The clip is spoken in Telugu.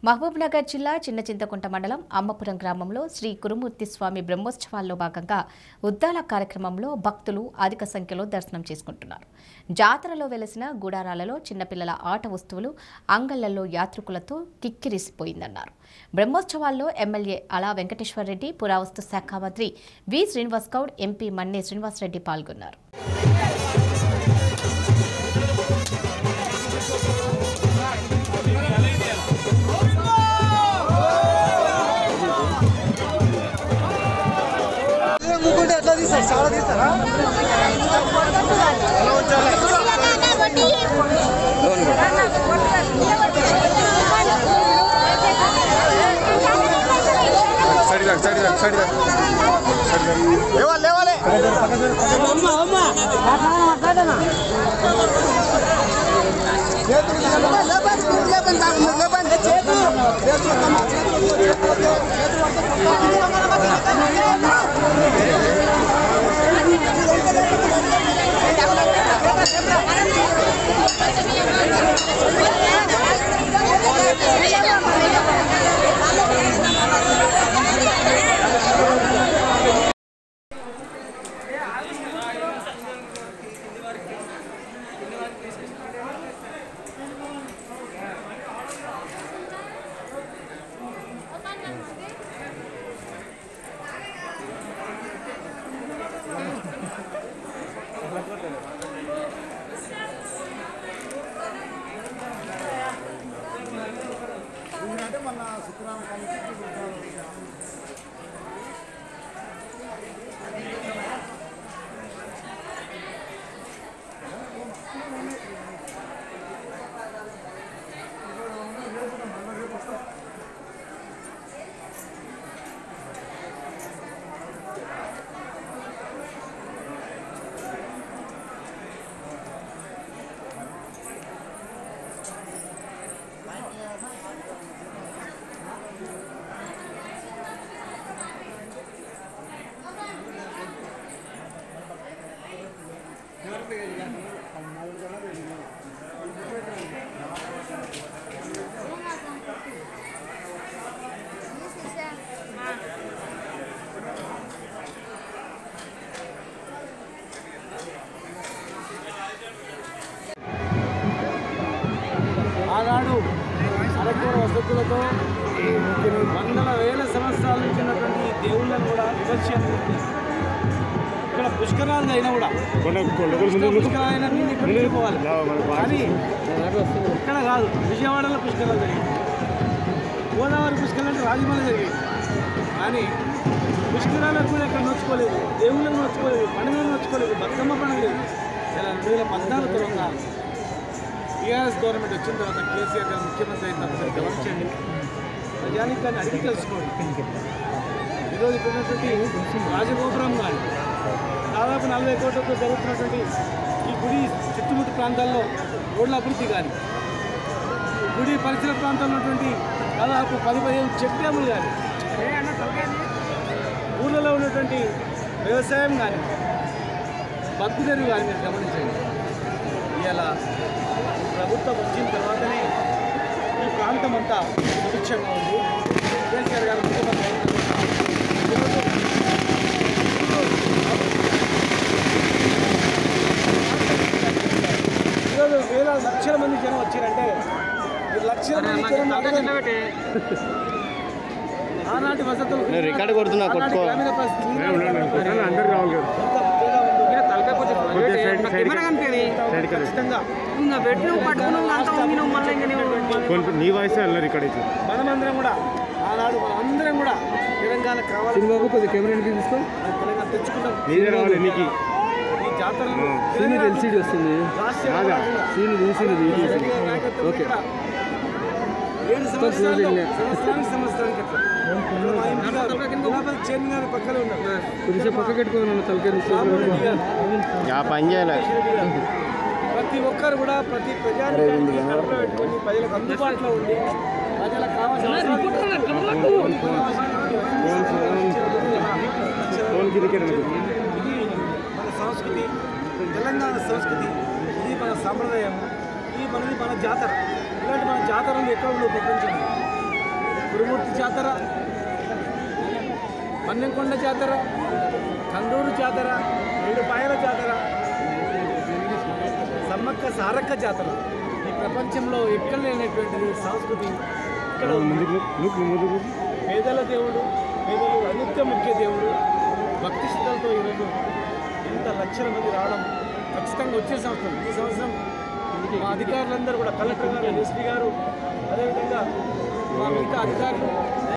మహబూబ్నగర్ జిల్లా చిన్న చింతకుంట మండలం అమ్మపురం గ్రామంలో శ్రీ కురుమూర్తి స్వామి బ్రహ్మోత్సవాల్లో భాగంగా ఉద్దాల కార్యక్రమంలో భక్తులు అధిక సంఖ్యలో దర్శనం చేసుకుంటున్నారు జాతరలో వెలసిన గుడారాలలో చిన్నపిల్లల ఆట వస్తువులు అంగళ్లలో యాత్రికులతో కిక్కిరిసిపోయిందన్నారు బ్రహ్మోత్సవాల్లో ఎమ్మెల్యే అలా వెంకటేశ్వరరెడ్డి పురావస్తు శాఖ మంత్రి వి శ్రీనివాస్ గౌడ్ ఎంపీ మన్నే శ్రీనివాసరెడ్డి పాల్గొన్నారు ముగ్గుంటే ఎట్లా తీస్తారు చాలా తీస్తారా ఎలా ఉంచాలి సైడ్ రా సైడ్ రా సైడ్ రా లేవాలి లేవాలి ఆనాడు అరకూర వసతులతో వందల వేల సంవత్సరాల నుంచి ఉన్నటువంటి ఈ దేవుళ్ళను కూడా వివక్ష ఇక్కడ పుష్కరాలు అయినా కూడా పుష్కరాలైన నీళ్ళు ఇక్కడ వెళ్ళిపోవాలి కానీ ఇక్కడ కాదు విజయవాడలో పుష్కరాలు జరిగింది గోదావరి పుష్కరాలు అంటే రాజమౌళి జరిగింది కానీ పుష్కరాలకు కూడా ఇక్కడ నోచుకోలేదు దేవుళ్ళని నోచుకోలేదు పండుగలు నోచుకోలేదు బతుకమ్మ పండుగ లేదు ఇలా రెండు వేల పద్నాలుగు తెలంగాణ టీఆర్ఎస్ గవర్నమెంట్ వచ్చిన తర్వాత కేసీఆర్ గారు ముఖ్యమంత్రి అయిన తర్వాత ఒకసారి గమనించండి ప్రజానికాన్ని అడిగి తెలుసుకోండి ఈరోజు ఇక్కడ ఉన్నటువంటి రాజగోపురం కానీ దాదాపు నలభై కోట్లతో జరుగుతున్నటువంటి ఈ గుడి చుట్టుముట్టు ప్రాంతాల్లో రోడ్ల అభివృద్ధి కానీ గుడి పరిసర ప్రాంతాల్లో ఉన్నటువంటి దాదాపు పది పదిహేను చెక్ డ్యాములు కానీ ఊళ్ళలో ఉన్నటువంటి వ్యవసాయం కానీ బతుకుదెరువు కానీ మీరు గమనించండి ఇలా ప్రభుత్వం వచ్చిన తర్వాతనే ఈ ప్రాంతం అంతా సుభిక్షంగా ఉంది కేసీఆర్ గారు ముఖ్యమంత్రి అయిన తర్వాత ఈరోజు వేల లక్షల మంది జనం వచ్చారంటే ఈ లక్షల మంది జనం అంటే ఆనాటి వసతులు రికార్డు కొడుతున్నా, ఆనాటి కొట్టుకో. గ్రామీణ పరిస్థితి అందరు రావాలి ఖచ్చితంగా ఇంకా పెట్టిన పట్టుకుని అంతా వంగినావు మళ్ళీ ఇంకా నువ్వు నీ వాయిస్ వెళ్ళరు ఇక్కడ మనమందరం కూడా ఆనాడు మనందరం కూడా తెలంగాణ కావాలి బాబు కొద్దిగా కెమెరా తీసుకో తెలంగాణ తెచ్చుకుంటాం నీదే రావాలి నీకు ఈ జాతరలు సీనియర్ ఎల్సీడీ వస్తుంది రాష్ట్రీయ రాగా సీనియర్ ఎల్సీడీ ఓకే ఏడు సంవత్సరాలు సంవత్సరానికి సంవత్సరానికి అట్లా. మా ఎంపీ గారు, గులాబీ చైర్మన్ గారు పక్కనే ఉన్నారు కొంచెం పక్క కట్టుకోవాలి తలకాయ రామరెడ్డి గారు, ఆ పని చేయాలి ప్రతి ఒక్కరు కూడా ప్రతి ప్రజానికి కడుపులో పెట్టుకొని ప్రజలకు అందుబాటులో ఉండి ప్రజలకు కావాల్సిన అవసరాలు ఫోన్ గిరికెట్ ఇది మన సంస్కృతి తెలంగాణ సంస్కృతి ఇది మన సాంప్రదాయం ఇది మనది మన జాతర ఇలాంటి మన జాతరలు ఎక్కడ ఉండవు ప్రపంచంలో జాతర పన్నెంకొండ జాతర కందూరు జాతర ఏడుపాయల జాతర సమ్మక్క సారక్క జాతర ఈ ప్రపంచంలో ఎక్కడ లేనటువంటిది సంస్కృతి ఇక్కడ ఉంది. పేదల దేవుడు పేదలు అనిత్య ముఖ్య దేవుడు భక్తి శ్రద్ధలతో ఈరోజు ఇంత లక్షల మంది రావడం ఖచ్చితంగా వచ్చే సంవత్సరం ఈ సంవత్సరం మా అధికారులందరూ కూడా కలెక్టర్ గారు ఎస్పీ గారు అదేవిధంగా మా మిగతా అధికారులు